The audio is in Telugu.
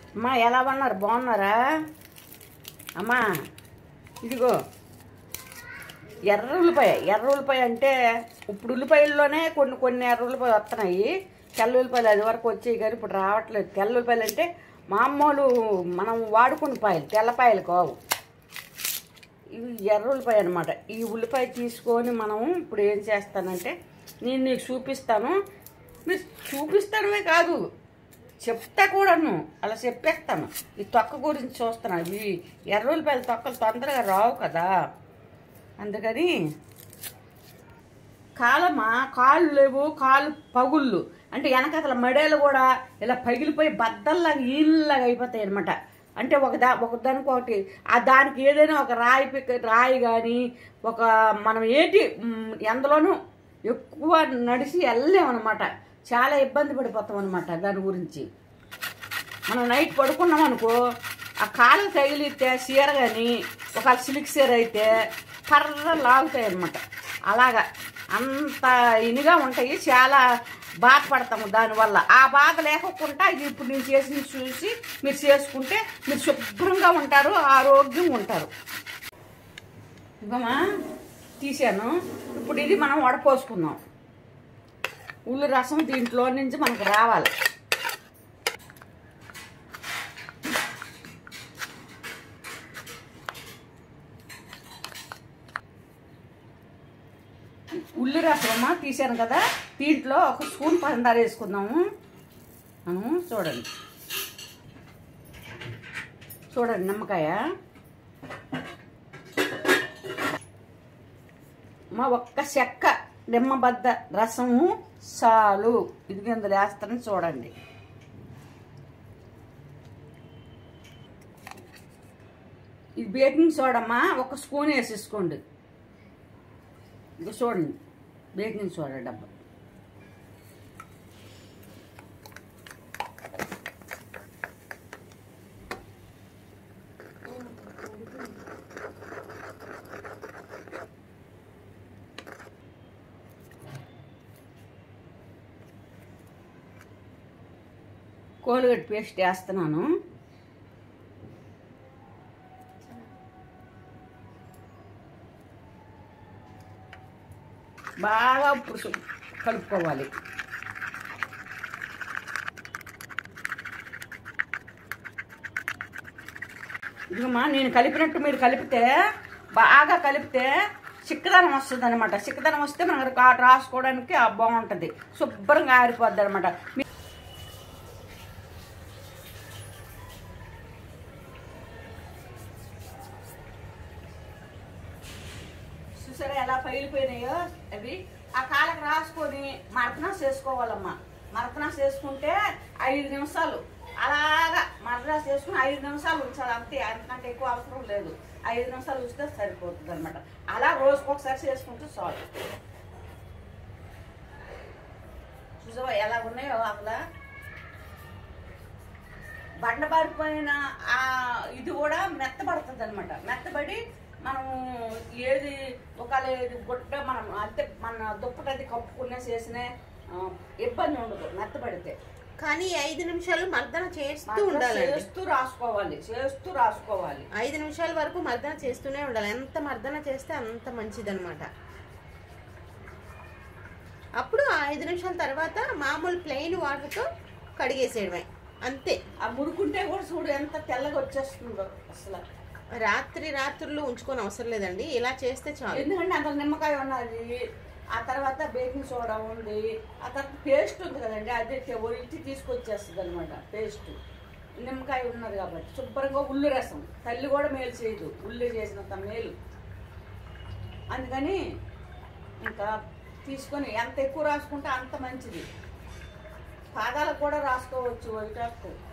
అమ్మా ఎలా ఉన్నారు బాగున్నారా అమ్మా ఇదిగో ఎర్ర ఉల్లిపాయ ఎర్ర ఉల్లిపాయ అంటే ఇప్పుడు ఉల్లిపాయల్లోనే కొన్ని కొన్ని ఎర్ర ఉల్లిపాయలు వస్తున్నాయి తెల్ల ఉల్లిపాయలు అది వరకు వచ్చాయి కానీ ఇప్పుడు రావట్లేదు తెల్ల ఉల్లిపాయలు అంటే మామూలు మనం వాడుకున్న పాయలు తెల్లపాయలు కావు ఇవి ఎర్ర ఉల్లిపాయ అనమాట ఈ ఉల్లిపాయ తీసుకొని మనం ఇప్పుడు ఏం చేస్తానంటే నేను నీకు చూపిస్తాను మీరు చూపిస్తానమే కాదు చెప్తా కూడాను అలా చెప్పేస్తాను ఈ తొక్క గురించి చూస్తున్నాను ఇవి ఎర్ర ఉల్లిపాయల తొక్కలు తొందరగా రావు కదా అందుకని కాలమా కాళ్ళు లేవు కాళ్ళు పగుళ్ళు అంటే వెనకతల మడేలు కూడా ఇలా పగిలిపోయి బద్దల్లాగా ఈళ్ళలాగా అయిపోతాయి అనమాట అంటే ఒక దా ఒక దానికి ఒకటి ఆ దానికి ఏదైనా ఒక రాయి పిక్క రాయి కానీ ఒక మనం ఏంటి మ్, ఎందులోనూ ఎక్కువ నడిచి వెళ్ళలేమన్నమాట చాలా ఇబ్బంది పడిపోతాం అనమాట దాని గురించి మనం నైట్ పడుకున్నాం అనుకో ఆ కాలు తగిలితే చీర కానీ ఒక సిలిక్ చీర అయితే కర్ర లాగుతాయి అనమాట అలాగా అంత ఇనిగా ఉంటాయి చాలా బాధపడతాము దానివల్ల ఆ బాధ లేకుండా ఇది ఇప్పుడు నేను చేసి చూసి మీరు చేసుకుంటే మీరు శుభ్రంగా ఉంటారు ఆరోగ్యంగా ఉంటారు ఇవ్వమా తీసాను ఇప్పుడు ఇది మనం వడపోసుకుందాం ఉల్లి రసం దీంట్లో నుంచి మనకు రావాలి ఉల్లి రసమా తీసాను కదా దీంట్లో ఒక స్పూన్ పందార వేసుకుందాము మనము చూడండి చూడండి నిమ్మకాయ మా ఒక్క చెక్క నిమ్మబద్ద రసము చాలు ఇది ఇందులో వేస్తానని చూడండి ఇది బేకింగ్ సోడమ్మా ఒక స్పూన్ వేసేసుకోండి ఇది చూడండి బేకింగ్ సోడా డబ్బా కోల్గేట్ పేస్ట్ వేస్తున్నాను బాగా ఇప్పుడు సు- కలుపుకోవాలి ఇదిగమ్మా నేను కలిపినట్టు మీరు కలిపితే బాగా కలిపితే చిక్కదనం వస్తుంది అనమాట చిక్కదనం వస్తే మనకు కా- రాసుకోవడానికి ఆ బాగుంటుంది శుభ్రంగా ఆరిపోద్ది అనమాట చూసారా ఎలా పగిలిపోయినాయో అవి ఆ కాళ్ళకి రాసుకొని మరకనాస్ చేసుకోవాలమ్మా మరకనాస్ చేసుకుంటే ఐదు నిమిషాలు అలాగా మరకనాస్ చేసుకుని ఐదు నిమిషాలు ఉంచాలి అంతే అంతకంటే ఎక్కువ అవసరం లేదు ఐదు నిమిషాలు ఉంచితే సరిపోతుంది అనమాట అలా రోజుకి ఒకసారి చేసుకుంటే చాలు చూసావా ఎలా ఉన్నాయో అసలు బండబారిపోయిన ఆ ఇది కూడా మెత్తబడుతుంది అనమాట మెత్తబడి మనము ఏది ఒకవేళ ఏది గుడ్డ మనం అంటే మన దుప్పటది కప్పుకునే చేసిన ఇబ్బంది ఉండదు మెత్తబడితే కానీ ఈ ఐదు నిమిషాలు మర్దన చేస్తూ మాత్రం ఉండాలండి చేస్తూ రాసుకోవాలి చేస్తూ రాసుకోవాలి ఐదు నిమిషాల వరకు మర్దన చేస్తూనే ఉండాలి ఎంత మర్దన చేస్తే అంత మంచిదన్నమాట అప్పుడు ఆ ఐదు నిమిషాల తర్వాత మామూలు ప్లెయిన్ వాటర్తో కడిగేసేయడమే అంతే ఆ మురుకుంటే కూడా చూడు ఎంత తెల్లగా వచ్చేస్తుందో అసలు రాత్రి రాత్రులు ఉంచుకొని అవసరం లేదండి ఇలా చేస్తే చాలు ఎందుకంటే అంత నిమ్మకాయ ఉన్నది ఆ తర్వాత బేకింగ్ సోడా ఉంది ఆ తర్వాత పేస్ట్ ఉంది కదండి అదే ఒలిచి తీసుకొచ్చేస్తుంది అనమాట పేస్ట్ నిమ్మకాయ ఉన్నది కాబట్టి శుభ్రంగా ఉల్లి రసం తల్లి కూడా మేలు చేయదు ఉల్లి చేసినంత మేలు అందుకని ఇంకా తీసుకొని ఎంత ఎక్కువ రాసుకుంటే అంత మంచిది పాదాలకు కూడా రాసుకోవచ్చు వైట్ రాసుకో